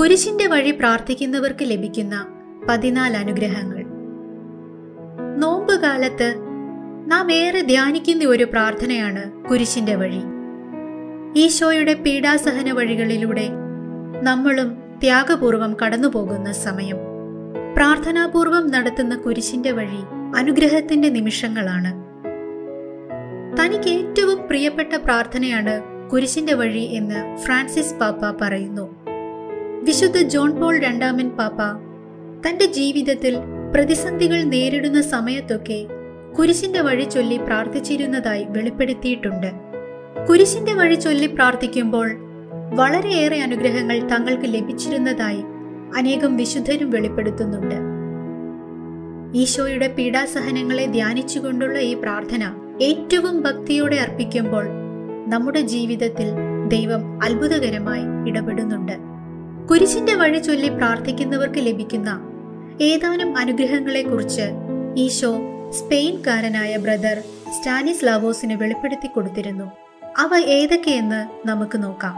കുരിശിന്റെ വഴി പ്രാർത്ഥിക്കുന്നവർക്ക് ലഭിക്കുന്ന പതിനാല് അനുഗ്രഹങ്ങൾ നോമ്പ് കാലത്ത് നാം ഏറെ ധ്യാനിക്കുന്ന ഒരു പ്രാർത്ഥനയാണ് കുരിശിന്റെ വഴി ഈശോയുടെ പീഡാസഹന വഴികളിലൂടെ നമ്മളും ത്യാഗപൂർവം കടന്നുപോകുന്ന സമയം പ്രാർത്ഥനാപൂർവം നടത്തുന്ന കുരിശിന്റെ വഴി അനുഗ്രഹത്തിന്റെ നിമിഷങ്ങളാണ് തനിക്ക് ഏറ്റവും പ്രിയപ്പെട്ട പ്രാർത്ഥനയാണ് കുരിശിന്റെ വഴി എന്ന് ഫ്രാൻസിസ് പാപ്പ പറയുന്നു വിശുദ്ധ ജോൺ പോൾ രണ്ടാമൻ പാപ്പ തന്റെ ജീവിതത്തിൽ പ്രതിസന്ധികൾ നേരിടുന്ന സമയത്തൊക്കെ കുരിശിന്റെ വഴി ചൊല്ലി പ്രാർത്ഥിച്ചിരുന്നതായി വെളിപ്പെടുത്തിയിട്ടുണ്ട് കുരിശിന്റെ വഴി ചൊല്ലി പ്രാർത്ഥിക്കുമ്പോൾ വളരെയേറെ അനുഗ്രഹങ്ങൾ തങ്ങൾക്ക് ലഭിച്ചിരുന്നതായി അനേകം വിശുദ്ധരും വെളിപ്പെടുത്തുന്നുണ്ട് ഈശോയുടെ പീഡാസഹനങ്ങളെ ധ്യാനിച്ചുകൊണ്ടുള്ള ഈ പ്രാർത്ഥന ഏറ്റവും ഭക്തിയോടെ അർപ്പിക്കുമ്പോൾ നമ്മുടെ ജീവിതത്തിൽ ദൈവം അത്ഭുതകരമായി ഇടപെടുന്നുണ്ട് കുരിശിന്റെ വഴി ചൊല്ലി പ്രാർത്ഥിക്കുന്നവർക്ക് ലഭിക്കുന്ന ഏതാനും അനുഗ്രഹങ്ങളെക്കുറിച്ച് ഈശോ സ്പെയിൻകാരനായ ബ്രദർ സ്റ്റാനിസ്ലാവോസിന് വെളിപ്പെടുത്തി കൊടുത്തിരുന്നു അവ ഏതൊക്കെയെന്ന് നമുക്ക് നോക്കാം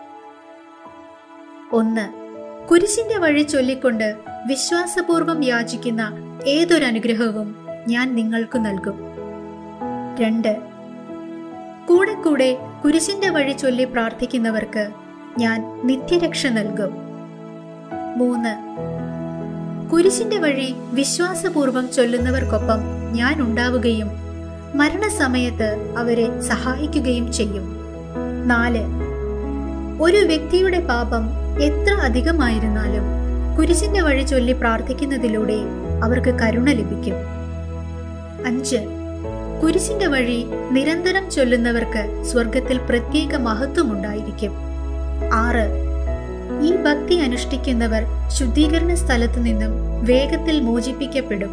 ഒന്ന് കുരിശിന്റെ വഴി ചൊല്ലിക്കൊണ്ട് വിശ്വാസപൂർവം യാചിക്കുന്ന ഏതൊരു അനുഗ്രഹവും ഞാൻ നിങ്ങൾക്ക് നൽകും രണ്ട് കൂടെ കൂടെ കുരിശിന്റെ വഴി ചൊല്ലി പ്രാർത്ഥിക്കുന്നവർക്ക് ഞാൻ നിത്യരക്ഷ നൽകും മൂന്ന് കുരിശിന്റെ വഴി വിശ്വാസപൂർവം ചൊല്ലുന്നവർക്കൊപ്പം ഞാൻ ഉണ്ടാവുകയും മരണസമയത്ത് അവരെ സഹായിക്കുകയും ചെയ്യും നാല് ഒരു വ്യക്തിയുടെ പാപം എത്ര അധികമായിരുന്നാലും കുരിശിന്റെ വഴി ചൊല്ലി പ്രാർത്ഥിക്കുന്നതിലൂടെ അവർക്ക് കരുണ ലഭിക്കും അഞ്ച് കുരിശിന്റെ വഴി നിരന്തരം ചൊല്ലുന്നവർക്ക് സ്വർഗത്തിൽ പ്രത്യേക മഹത്വമുണ്ടായിരിക്കും ആറ് ഈ ഭക്തി അനുഷ്ഠിക്കുന്നവർ ശുദ്ധീകരണ സ്ഥലത്തു നിന്നും വേഗത്തിൽ മോചിപ്പിക്കപ്പെടും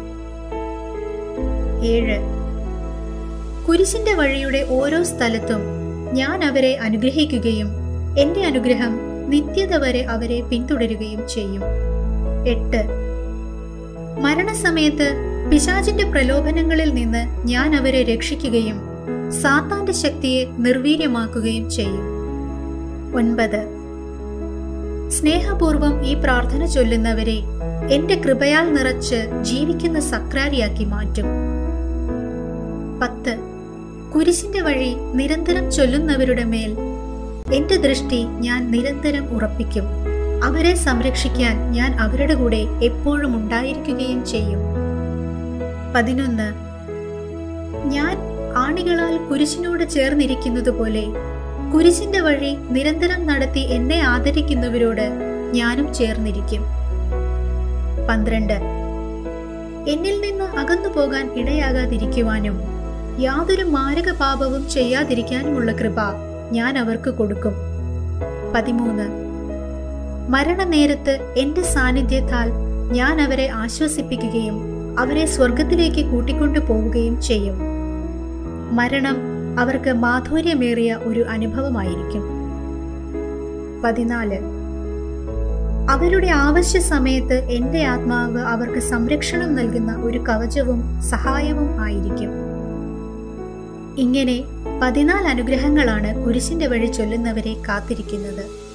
ഏഴ് കുരിശിന്റെ വഴിയുടെ ഓരോ സ്ഥലത്തും ഞാൻ അവരെ അനുഗ്രഹിക്കുകയും എന്റെ അനുഗ്രഹം നിത്യത വരെ അവരെ പിന്തുടരുകയും ചെയ്യും എട്ട് മരണസമയത്ത് പിശാചിന്റെ പ്രലോഭനങ്ങളിൽ നിന്ന് ഞാൻ അവരെ രക്ഷിക്കുകയും സാത്താന്റെ ശക്തിയെ നിർവീര്യമാക്കുകയും ചെയ്യും ഒൻപത് സ്നേഹപൂർവം ഈ പ്രാർത്ഥന ചൊല്ലുന്നവരെ എന്റെ കൃപയാൽ നിറച്ച് ജീവിക്കുന്ന സക്രാരിയാക്കി മാറ്റും പത്ത് കുരിശിന്റെ വഴി നിരന്തരം ചൊല്ലുന്നവരുടെ മേൽ എന്റെ ദൃഷ്ടി ഞാൻ നിരന്തരം ഉറപ്പിക്കും അവരെ സംരക്ഷിക്കാൻ ഞാൻ അവരുടെ കൂടെ എപ്പോഴും ഉണ്ടായിരിക്കുകയും ചെയ്യും പതിനൊന്ന് ഞാൻ ആണികളാൽ കുരിശിനോട് ചേർന്നിരിക്കുന്നത് പോലെ കുരിശിന്റെ വഴി നിരന്തരം നടത്തി എന്നെ ആദരിക്കുന്നവരോട് ഞാനും ചേർന്നിരിക്കും പന്ത്രണ്ട് എന്നിൽ നിന്ന് അകന്നു പോകാൻ ഇടയാകാതിരിക്കുവാനും യാതൊരു മാരക പാപവും ചെയ്യാതിരിക്കാനുമുള്ള കൃപ ഞാൻ അവർക്ക് കൊടുക്കും പതിമൂന്ന് മരണനേരത്ത് എന്റെ സാന്നിധ്യത്താൽ ഞാൻ അവരെ ആശ്വസിപ്പിക്കുകയും അവരെ സ്വർഗത്തിലേക്ക് കൂട്ടിക്കൊണ്ടു പോവുകയും ചെയ്യും മരണം അവർക്ക് മാധുര്യമേറിയ ഒരു അനുഭവമായിരിക്കും പതിനാല് അവരുടെ ആവശ്യ സമയത്ത് എന്റെ ആത്മാവ് അവർക്ക് സംരക്ഷണം നൽകുന്ന ഒരു കവചവും സഹായവും ആയിരിക്കും ഇങ്ങനെ പതിനാല് അനുഗ്രഹങ്ങളാണ് കുരിശിന്റെ വഴി ചൊല്ലുന്നവരെ കാത്തിരിക്കുന്നത്